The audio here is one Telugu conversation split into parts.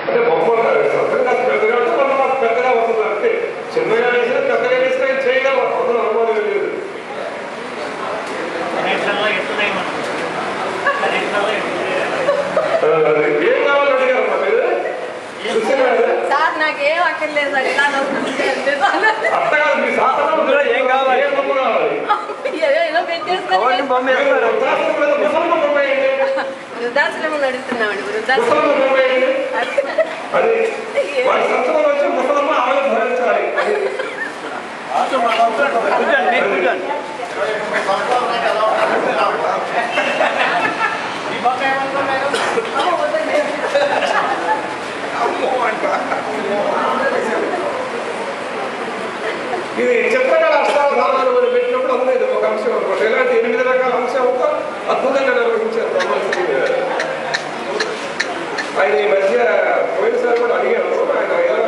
అంటే బొమ్మ సొంతంగా పెద్దగా ఉంటే మనం మాకు పెద్దగా వస్తుంది అంటే చిన్నగా వేసినా పెద్దగా వేసినా ఇది చేయగలం అందులో అనుమానం లేదు ఆ, అది ఏం కావాలో అడిగారు అమ్మా మీరు చూసారా? సార్ నాకేం అక్కర్లేదు సార్ ఇలా నవ్వుకుంటే అంతే సార్. అత్త కాదు మీ శాస్త్రంలో ఏం కావాలి ఏం బొమ్మ కావాలి ఏదో ఏదో పెట్టేసుకొని మీరు వృద్ధాశ్రమం మీద ముసలమ్మ బొమ్మ వేయండి వృద్ధాశ్రమం నడుస్తున్నామండి వృద్ధాశ్రమం ముసలమ్మ బొమ్మ వేయండి అది వాడి సంతకం వచ్చి ముసలమ్మ ఆమె భరించాలి అది ఇది చిత్రకళ అష్టావధానాలు మనం పెట్టినప్పుడు అందులో ఇది ఒక అంశం అనమాట ఇలాంటి ఎనిమిది రకాల అంశాలతో అద్భుతంగా నిర్వహించారు బ్రహ్మశ్రీ గారు. ఆయన ఈ మధ్య పోయినసారి కూడా అడిగాను ఆయన ఎలా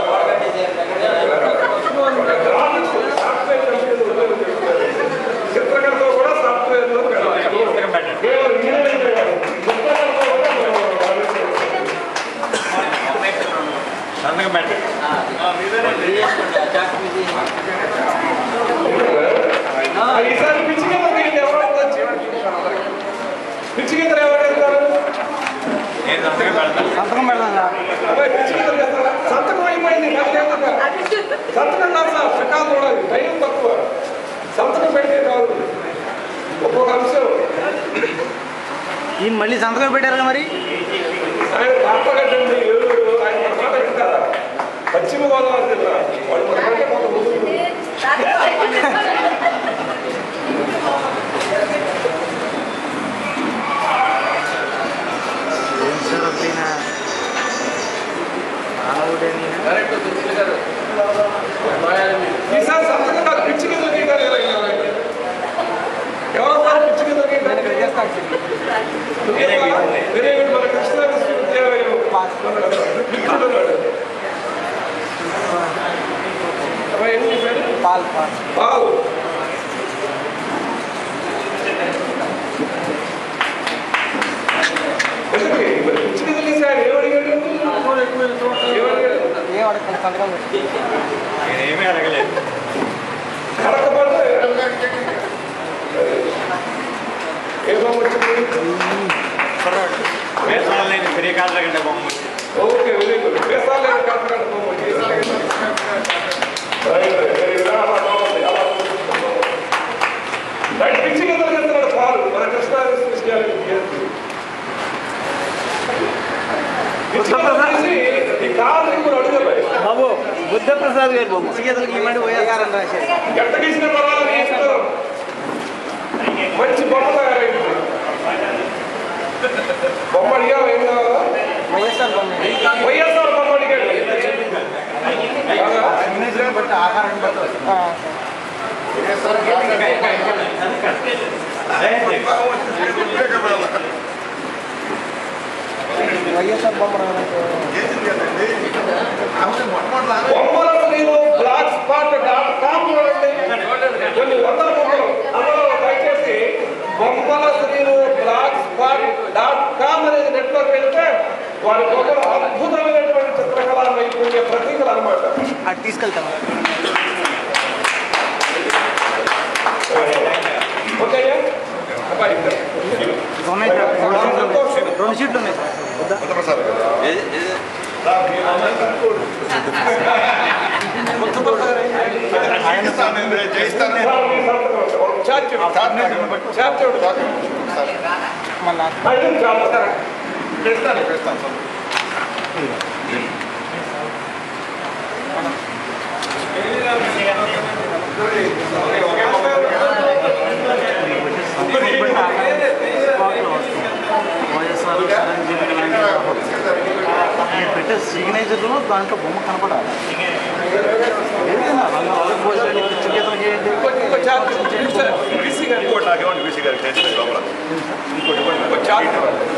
గ్రాఫిక్స్ సాఫ్ట్వేర్ కంపెనీలో ఉద్యోగం చేస్తున్నారు చిత్రకళతో కూడా సాఫ్ట్వేర్లో వెళ్ళాలి కేవలం ఇంజనీరింగ్ కాదు. చిత్రకళతో కూడా మనం రాణించవచ్చు. ఈసారి పిచ్చి గీతకి ఎవరో వచ్చి పిచ్చి గీతలు ఎవరు వెళ్తారు సంతకం పెడదాం అబ్బాయి పిచ్చి గీతలు చేస్తారా సంతకం అయిపోయింది మళ్ళీ ఎందుకు? సంతకం కాదు సార్ ప్రకారం చూడాలి టైం తక్కువ సంతకం పెడితే కాదు ఒక్కొక్క అంశం ఈయన మళ్ళీ సంతకం పెట్టారు మరి ఆయన పాపగడ్డండి ఏలూరు ఆయన మన మాట వింటారా పశ్చిమ గోదావరి జిల్లా వాళ్ళు మనకంటే కొంత ముందు ఏం సార్ అప్పుడైనా మానవుడేనా ఈసారి సంతకం కాదు పిచ్చి గీతలు గీయగాలి ఎలా గీయాలి? ఎవరో సార్ పిచ్చి గీతలు గీయగాలి? వెరీ గుడ్ మన కృష్ణా విశ్వవిద్యాలయం మన మిత్రుడు ఉన్నాడు. అబ్బాయి, ఏంటి నీ పేరు? పాల్ పాల్ పాల్ ఎందుకు? మరి పిచ్చి గీతలు గీసి ఆయన ఏమడిగాడు? ఏమడిగాడు? ఏ వాడికి సంతకం పెట్టి నేనేమీ అడగలేదు కడకపడితే ఏ బొమ్మ వచ్చింది వేసంలో నేను ఫ్రీ కార్డుల కంటే బొమ్మ ఓకే వెరీ గుడ్ దేశాలు లేని కాకుండా బొమ్మ వచ్చింది. Right, very good. అలా బాగుంది, అలా బాగుంది. రైట్, పిచ్చి గీతలు గీస్తున్నాడు పాలు మన కృష్ణా విశ్వవిద్యాలయం విద్యార్థి. పిచ్చి గీతలు గీసి ఈ కారు కూడా అడుగుతాయి బాబు బుద్ధప్రసాద్ గారు బాబు సీతలకి ఇవ్వండి వైఎస్ఆర్ రాశారు ఎట్ట గీసిన పర్వాలేదు గీస్తారు. మంచి బొమ్మ తయారైంది బొమ్మ అడిగావు ఏం కావాలా వైఎస్ఆర్ బొమ్మ వైఎస్ఆర్ బొమ్మ అడిగాడు కాదా? సిగ్నేచర్ బట్టి ఆకారాన్ని బట్టి వస్తుంది. ఆ. వైఎస్ఆర్ బొమ్మ రావాలంటే బొమ్మలకు మీరు బ్లాక్ స్పాట్ డాట్ కామ్ చూడండి కొన్ని వందల బొమ్మలు అందులో దయచేసి బొమ్మల స్త్రీలు బ్లాక్ స్పాట్ డాట్ కామ్ అనేది నెట్వర్క్ వెళ్తే వారి బొమ్మలు అద్భుతమైనటువంటి చిత్రకళా నైపుణ్య ప్రతీకలు అనమాట అటు తీసుకెళ్తాం ఓకే అబ్బాయి ఉన్నాయి సార్. రెండు సీట్లు ఉన్నాయి. రెండు సీట్లు ఉన్నాయి సార్ వైఎస్ఆర్ చిరంజీవి ఇలాంటి పెట్టే సిగ్నేచర్లో దాంట్లో బొమ్మ కనపడాలి ఏదైనా రంగు రంగు పోసేయండి, పిచ్చి గీతలు చేయండి ఇంకోటి నాకు ఇవ్వండి బీసీ గారికి చేసిన లోపల ఇంకోటి ఇవ్వండి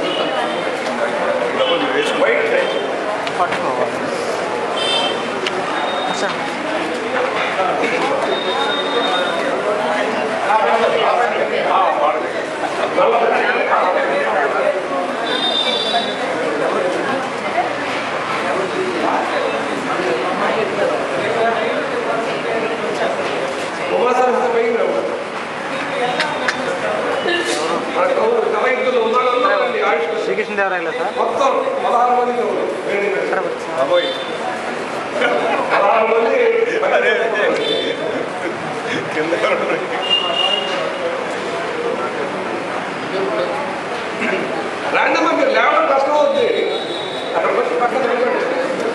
లోపల మీరు వేసుకోండి. పట్టుకోవాలి సార్ బాబోయ్ పదహారు మంది అరే కింద రాండమ్మా మీరు లేవడం కష్టం అవుతుంది అక్కడికి వచ్చి పక్కన నిలబడండి.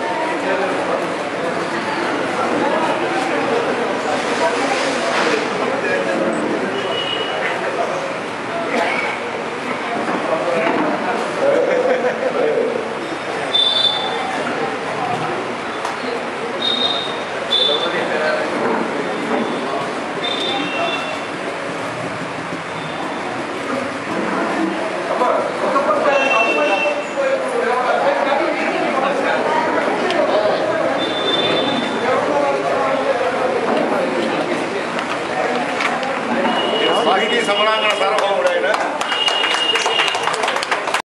అమ్మా, ఒక్కొక్క అమ్మాయి సాహితీ సమరాంగణ సార్వభౌమ